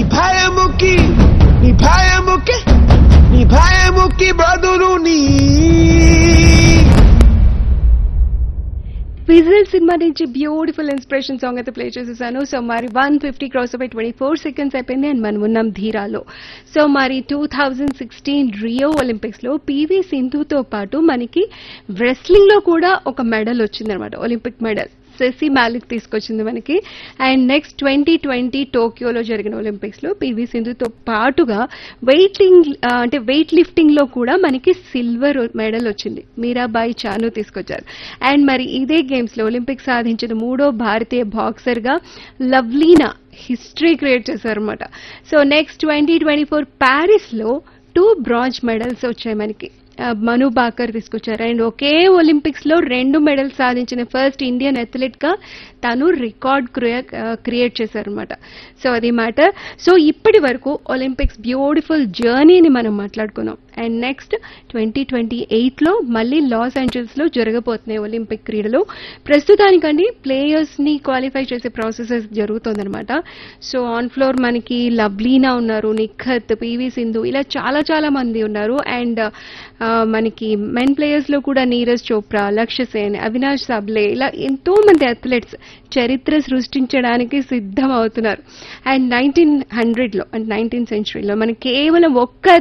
భయముకి నీ భయముకి నీ భయముకి బదులు నీ విజువల్ సినిమా నుంచి బ్యూటిఫుల్ ఇన్స్పిరేషన్ సాంగ్ అయితే ప్లే చేసేసాను సో మరి one fifty cross by twenty four seconds అయిపోయింది అండ్ మనం ఉన్నాం ధీరాలో సో మరి two thousand sixteen Rio Olympics లో పీవీ సింధుతో పాటు మనకి wrestling లో కూడా ఒక మెడల్ వచ్చిందనమాట ఒలింపిక్ మెడల్ సెసి మ్యాలిక్ తీసుకొచ్చింది మనకి అండ్ నెక్స్ట్ ట్వంటీ ట్వంటీ టోక్యోలో జరిగిన ఒలింపిక్స్ లో పివి సింధుతో పాటుగా వెయిట్లింగ్ అంటే వెయిట్ లిఫ్టింగ్ లో కూడా మనకి సిల్వర్ మెడల్ వచ్చింది మీరాబాయి చాను తీసుకొచ్చారు అండ్ మరి ఇదే గేమ్స్ లో ఒలింపిక్ సాధించిన మూడో భారతీయ బాక్సర్ గా లవ్లీనా హిస్టరీ క్రియేట్ చేశారన్నమాట so next twenty twenty four Paris లో టూ బ్రాంజ్ మెడల్స్ వచ్చాయి మనకి ఆ, మను బాకర్ తీసుకొచ్చారు అండ్ ఒకే ఒలింపిక్స్ లో రెండు మెడల్స్ సాధించిన ఫస్ట్ ఇండియన్ అథ్లెట్ గా తను రికార్డ్ క్రియేట్ చేశారనమాట సో అది మ్యాటర్ సో ఇప్పటి వరకు ఒలింపిక్స్ బ్యూటిఫుల్ జర్నీని మనం మాట్లాడుకున్నాం అండ్ నెక్స్ట్ ట్వంటీ ట్వంటీ ఎయిట్లో మళ్ళీ లాస్ ఏంజల్స్ లో జరగబోతున్నాయి ఒలింపిక్ క్రీడలు ప్రస్తుతానికండి ప్లేయర్స్ ని క్వాలిఫై చేసే ప్రాసెసెస్ జరుగుతుందన్నమాట సో ఆన్ ఫ్లోర్ మనకి లవ్లీనా ఉన్నారు నిఖత్ పివి సింధు ఇలా చాలా చాలా మంది ఉన్నారు అండ్ మనకి మెన్ ప్లేయర్స్ లో కూడా నీరజ్ చోప్రా లక్ష్య సేన్ అవినాష్ సబ్లే ఇలా ఎంతో మంది అథ్లెట్స్ చరిత్ర సృష్టించడానికి సిద్ధం అవుతున్నారు అండ్ నైన్టీన్ హండ్రెడ్ లో అండ్ నైన్టీన్ సెంచురీలో మనకి కేవలం ఒక్క